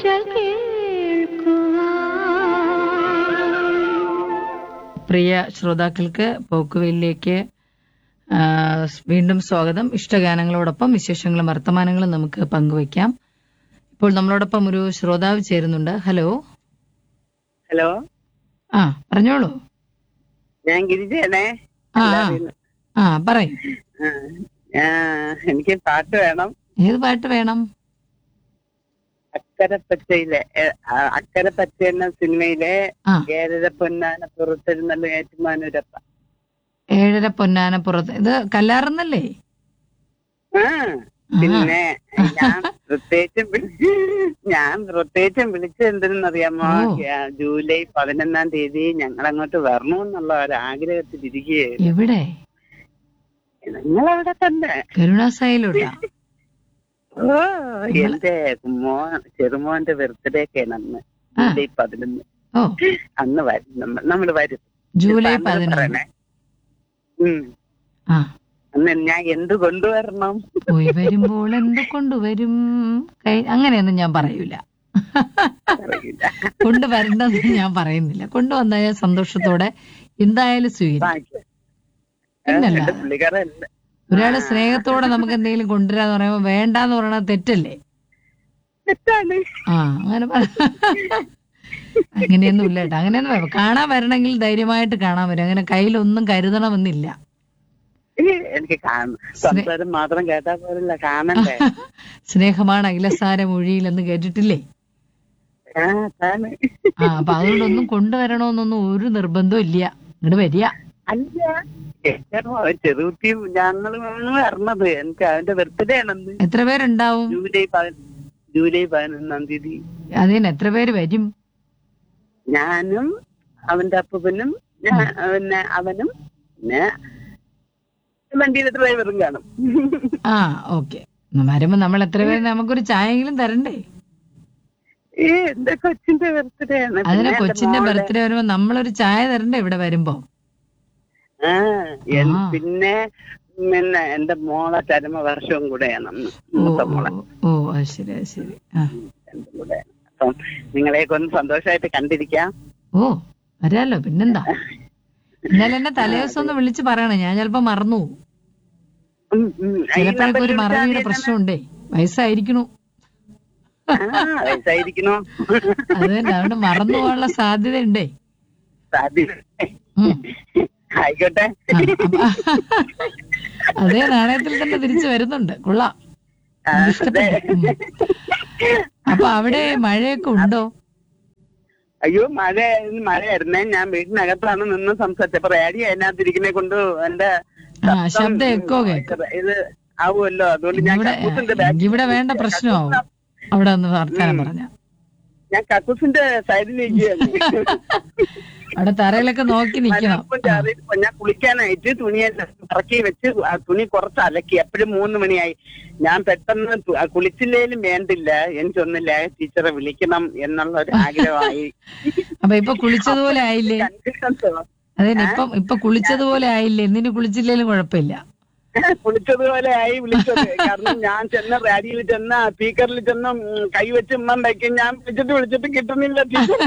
കേൾക്കുവാൻ പ്രിയ ശ്രോതാക്കൾക്ക് പോക്കുവെയിലേക്ക് ആ, വീണ്ടും സ്വാഗതം ഇഷ്ടഗാനങ്ങളോടൊപ്പം വിശേഷങ്ങളും വർത്തമാനങ്ങളും നമുക്ക് പങ്കുവയ്ക്കാം ഇപ്പോൾ നമ്മളോടൊപ്പം ഒരു ശ്രോതാവ് ചേരുന്നുണ്ട് ഹലോ ഹലോ ആ പറഞ്ഞോളൂ ഞാൻ ഗിരിജയാണേ ആ ആ, ആ പറയും ആ, ആ, എനിക്ക് പാട്ട് വേണം ഏത് പാട്ട് വേണം അക്കരപ്പച്ചയിലെ ഏ, ആ, അക്കരപ്പച്ച എന്ന സിനിമയിലെ ആ ഏഴര പൊന്നാന പുറത്തിരുന്നല്ലോ ഏറ്റുമാനൂരപ്പ ഏഴര പൊന്നാന പുറത്ത് ഇത് കല്ലാറുന്നല്ലേ ആ പിന്നെ ഞാൻ പ്രത്യേകിച്ചും വിളി- ഞാൻ പ്രത്യേകിച്ചും വിളിച്ചത് എന്തിനെന്നറിയാമോ ഓ. ആ, ജൂലൈ പതിനൊന്നാം തീയതി ഞങ്ങൾ അങ്ങോട്ട് വരണമെന്നുള്ള ഒരു ആഗ്രഹത്തിലിരിക്കുകയായിരുന്നു എവിടെ നിങ്ങളവിടെ തന്നെ കരുണാസായിലോട്ടാ ഓ എന്റെ മോൻ ചെറുമോന്റെ ബർത്ത്ഡേക്കാണ് അന്ന് ആ. ജൂലൈ പതിനൊന്ന് ഓ അന്ന് വരും നമ്മ- നമ്മള് വരും ജൂലൈ ഇപ്പൊ അന്ന് പതിനൊന്ന് പറയണേ. ഉം. ആ അന്ന് ഞാൻ എന്ത് കൊണ്ടുവരണം പോയി വരുമ്പോൾ എന്ത് കൊണ്ടുവരും കൈ- അങ്ങനെയൊന്നും ഞാൻ പറയൂല അറിയില്ല കൊണ്ടുവരണ്ടെന്ന് ഞാൻ പറയുന്നില്ല കൊണ്ടുവന്നായ സന്തോഷത്തോടെ എന്തായാലും സ്വീകരിക്കും ബാക്കി. പിന്നല്ല. എന്റെ പുള്ളിക്കാരൻ ഒരാള് സ്നേഹത്തോടെ നമുക്ക് എന്തെങ്കിലും കൊണ്ടുവരാന്ന് പറയുമ്പോ വേണ്ടാന്ന് പറയണത് തെറ്റല്ലേ തെറ്റാണ് ആ അങ്ങനെ പറ അങ്ങനെയൊന്നും ഇല്ല കേട്ടോ അങ്ങനെയൊന്നും വേണം കാണാൻ വരണമെങ്കിൽ ധൈര്യമായിട്ട് കാണാൻ വരും അങ്ങനെ കയ്യിലൊന്നും കരുതണമെന്നില്ല ഏ, എനിക്ക് കാണണം സംസാരം മാത്രം കേട്ടാ പോരല്ല കാണണ്ടേ സ്നേഹമാണ് അഖിലസാര മൊഴിയിലെന്ന് കേട്ടിട്ടില്ലേ ആ അതാണ് ആ അപ്പൊ അതുകൊണ്ടൊന്നും കൊണ്ടുവരണമെന്നൊന്നും ഒരു നിർബന്ധവും ഇല്ല ഇങ്ങോട്ട് വരിക അല്ല ചെറുകുട്ടിയും ഞങ്ങളുമാണ് വരണത് എനിക്ക് അവന്റെ ബർത്ത്ഡേ ആണെന്ന് എത്ര പേരുണ്ടാവും ജൂലൈ പതി- ജൂലൈ പതിനൊന്നാം തീയതി അതിന് എത്ര പേര് വരും ഞാനും അവന്റെ അപ്പനും ഞാൻ പിന്നെ അവനും പിന്നെ വണ്ടിയിലെ ഡ്രൈവറും കാണും ആ ഓക്കെ വരുമ്പോ നമ്മൾ എത്ര പേര് നമുക്കൊരു ചായയെങ്കിലും തരണ്ടേ ഏ എന്റെ കൊച്ചിന്റെ ബർത്ത്ഡേ ആണ് അതിന് പിന്നെ എന്റെ കൊച്ചിന്റെ മോളുടെ- ബർത്ത്ഡേ വരുമ്പോ നമ്മളൊരു ചായ തരണ്ടേ ഇവിടെ വരുമ്പോ ആ എൻ- ആ. പിന്നെ പിന്നെ എന്റെ മോളെ ചരമ വർഷവും കൂടെയാണ് അന്ന് ഓ മൂത്ത ഓ, മോളെ ഓ അത് ശരി അത് ശരി ആ രണ്ടും കൂടെ അപ്പം നിങ്ങളെയൊക്കെ ഒന്ന് സന്തോഷമായിട്ട് കണ്ടിരിക്കാം ഓ വരാലോ പിന്നെന്താ ഇന്നലെ എന്നെ തലേദിവസം ഒന്ന് വിളിച്ച് പറയണം ഞാൻ ചിലപ്പോ മറന്നു പോകും. ഉം, ഉം. ഈ ചിലപ്പോഴൊക്കെ ഒരു നമ്പറിൽ വിളിച്ചാൽ മറവിയുടെ മതി പ്രശ്നമുണ്ടേ വയസ്സായിരിക്കണു ആ, വയസ്സായിരിക്കണോ അത് തന്നെ അതുകൊണ്ട് മറന്നു പോകാനുള്ള സാധ്യത ഉണ്ടേ സാധ്യത ഉം. ആയിക്കോട്ടെ ആ, അപ്പൊ- അതേ നാണയത്തിൽ തന്നെ തിരിച്ചു വരുന്നുണ്ട് കൊള്ളാം ആ, എനിക്ക് ഇഷ്ടപ്പെട്ടു ഉം. അപ്പൊ അവിടെ മഴയൊക്കെ ഉണ്ടോ അയ്യോ മഴ മഴയായിരുന്നേ ഞാൻ വീടിനകത്താണ് നിന്ന് സംസാരിച്ചപ്പോ റേഡിയോ അതിനകത്തിരിക്കുന്നെ കൊണ്ട് എന്റെ ആ ശബ്ദം എക്കോ കേൾക്കും ഇത് ആവുമല്ലോ അതുകൊണ്ട് ഞാൻ ഇവിടെ കക്കൂസിന്റെ back- ഇവിടെ വേണ്ട പ്രശ്നമാവും അവിടെ ഒന്ന് വർത്താനം പറഞ്ഞ ഞാൻ കക്കൂസിന്റെ സൈഡിലിരിക്കുകയാണ് അവിടെ തറയിലൊക്കെ നോക്കി നിക്കണം മലപ്പുറം ചാറിയിട്ട് ഞാൻ കുളിക്കാനായിട്ട് തുണിയെ ഇറക്കി വെച്ച് ആ തുണി കുറച്ച് അലക്കി എപ്പോഴും മൂന്ന് മണിയായി ഞാൻ പെട്ടെന്ന് തു- ആ കുളിച്ചില്ലേലും വേണ്ടില്ല എനിക്കൊന്നില്ല ടീച്ചറെ വിളിക്കണം എന്നുള്ള ഒരു ആഗ്രഹമായി അപ്പൊ ഇപ്പൊ കുളിച്ചതുപോലെ ആയില്ലേ കൺഫ്യൂഷൻസ് അതെ ഇപ്പം ഇപ്പൊ കുളിച്ചതുപോലെ ആയില്ലേ എന്തിനു കുളിച്ചില്ലേലും കുഴപ്പമില്ല കുളിച്ചതുപോലെ ആയി വിളിച്ചത് കാരണം ഞാൻ ചെന്ന റാഡിയിൽ ചെന്ന സ്പീക്കറിൽ ചെന്ന ഉം, കൈ വെച്ച് ഉമ്മണ്ടാക്കി ഞാൻ വിളിച്ചിട്ട് വിളിച്ചിട്ട് കിട്ടുന്നില്ല ടീച്ചറെ.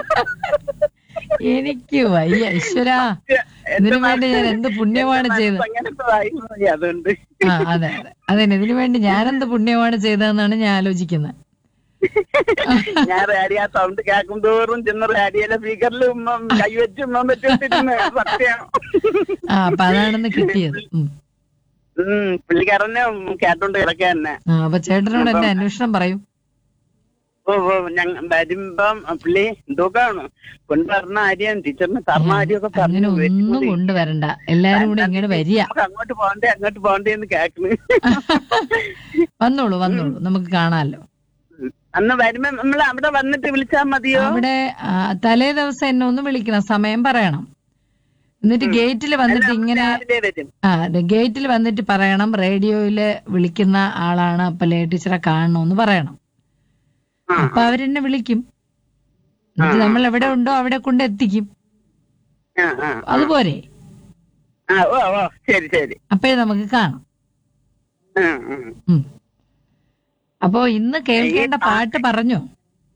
എനിക്ക് വയ്യ ഈശ്വര ഇതിനു വേണ്ടി ഞാൻ എന്ത് പുണ്യമാണ് ചെയ്തത് അങ്ങനത്തെ ആയി പോയി. അതുകൊണ്ട് ആ അതെ അതെ അതെ ഇതിനു വേണ്ടി ഞാനെന്ത് പുണ്യമാണ് ചെയ്തതെന്നാണ് ഞാൻ ആലോചിക്കുന്നത് ഞാൻ റാഡിയ സൗണ്ട് കേൾക്കും തോറും ചെന്ന റാഡിയയിലെ സ്പീക്കറിൽ ഉമ്മ കൈ വെച്ച് ഉമ്മ വെച്ചിട്ടിരുന്ന് സത്യം ആ അപ്പൊ അതാണെന്ന് കിട്ടിയത് ഉം. ഉം പുള്ളിക്കാരനെ കേട്ടോണ്ട് കിടക്കുക തന്നെ ആ അപ്പൊ ചേട്ടനോട് എന്റെ അന്വേഷണം പറയൂ ഓ ഓ ഞങ്ങൾ വരുമ്പം പുള്ളി എന്തൊക്കെയാണ് കൊണ്ടുവരണ കാര്യം ടീച്ചറിന് തരണ കാര്യമൊക്കെ അങ്ങനെ പറഞ്ഞു ഒന്നും കൊണ്ടുവരണ്ട എല്ലാരും കൂടെ ഇങ്ങോട്ട് വരിക നമുക്ക് അങ്ങോട്ട് പോകണ്ടേ അങ്ങോട്ട് പോകണ്ടേ എന്ന് കേൾക്കുന്നു വന്നോളൂ വന്നോളൂ നമുക്ക് കാണാമല്ലോ അന്ന് വരുമ്പോ നമ്മൾ അവിടെ വന്നിട്ട് വിളിച്ചാൽ മതിയോ അവിടെ ആ, തലേ ദിവസം എന്നെ ഒന്ന് വിളിക്കണം സമയം പറയണം എന്നിട്ട് ഗേറ്റിൽ വന്നിട്ട് ഇങ്ങനെ രാവിലെ വരും ആ ഗേറ്റിൽ വന്നിട്ട് പറയണം റേഡിയോയില് വിളിക്കുന്ന ആളാണ് അപ്പൊ ലേ ടീച്ചറെ കാണണമെന്ന് പറയണം ആ, അപ്പൊ അവരെന്നെ വിളിക്കും എന്നിട്ട് നമ്മൾ എവിടെ ഉണ്ടോ അവിടെ കൊണ്ട് എത്തിക്കും ആ, ആ. അതുപോരെ ആ ഓ ഓ ശരി ശരി അപ്പോഴേ നമുക്ക് കാണാം ആ, ആ. ഉം. അപ്പോ ഇന്ന് കേൾക്കേണ്ട പാട്ട് പറഞ്ഞോ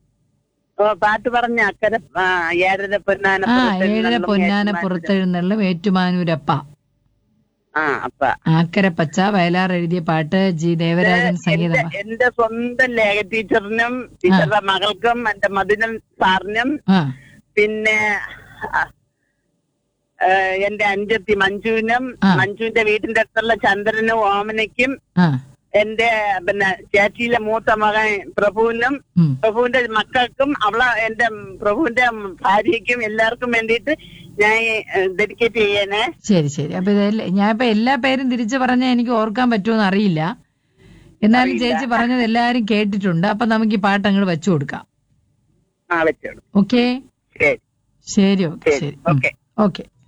ഓ, പാട്ട് പറഞ്ഞ അക്കരെ ആ, ഏഴര പൊന്നാന ആ പുറത്തെഴുന്നള്ളും ഏഴര പൊന്നാന ഏറ്റുമാനൂരം. പുറത്തെഴുന്നള്ളും ഏറ്റുമാനൂരപ്പ ആ അപ്പ ആക്കര പച്ച വയലാർ എഴുതിയ പാട്ട് ജി ദേവരാജൻ സംഗീതം എന്റെ എന്റെ സ്വന്തം ലേഖ ടീച്ചറിനും ടീച്ചറുടെ മകൾക്കും എന്റെ മദിനൻ സാറിനും ആ പിന്നെ ആ, ഏ, എന്റെ അഞ്ചത്തി മഞ്ജുവിനും ആ. മഞ്ജുവിന്റെ വീടിന്റെ അടുത്തുള്ള ചന്ദ്രനും ഓമനയ്ക്കും ആ എന്റെ പിന്നെ ചേച്ചിയിലെ മൂത്ത മകൻ പ്രഭുവിനും ഉം. പ്രഭുവിന്റെ മക്കൾക്കും അവളെ എന്റെ പ്രഭുവിന്റെ ഭാര്യയ്ക്കും എല്ലാവർക്കും വേണ്ടിയിട്ട് ഞാൻ ഡെഡിക്കേറ്റ് ചെയ്യണേ ശരി ശരി അപ്പൊ ഇതെല്ല- ഞാൻ ഇപ്പൊ എല്ലാ പേരും തിരിച്ചു പറഞ്ഞാൽ എനിക്ക് ഓർക്കാൻ പറ്റുമെന്ന് അറിയില്ല എന്നാലും ചേച്ചി പറഞ്ഞത് എല്ലാരും കേട്ടിട്ടുണ്ട് അപ്പൊ നമുക്ക് ഈ പാട്ട് അങ്ങോട്ട് വെച്ചു കൊടുക്കാം ആ വെച്ചോളൂ ഓക്കെ ശരി ശരി ഓക്കെ ശരി ശരി ഓക്കെ ഓക്കെ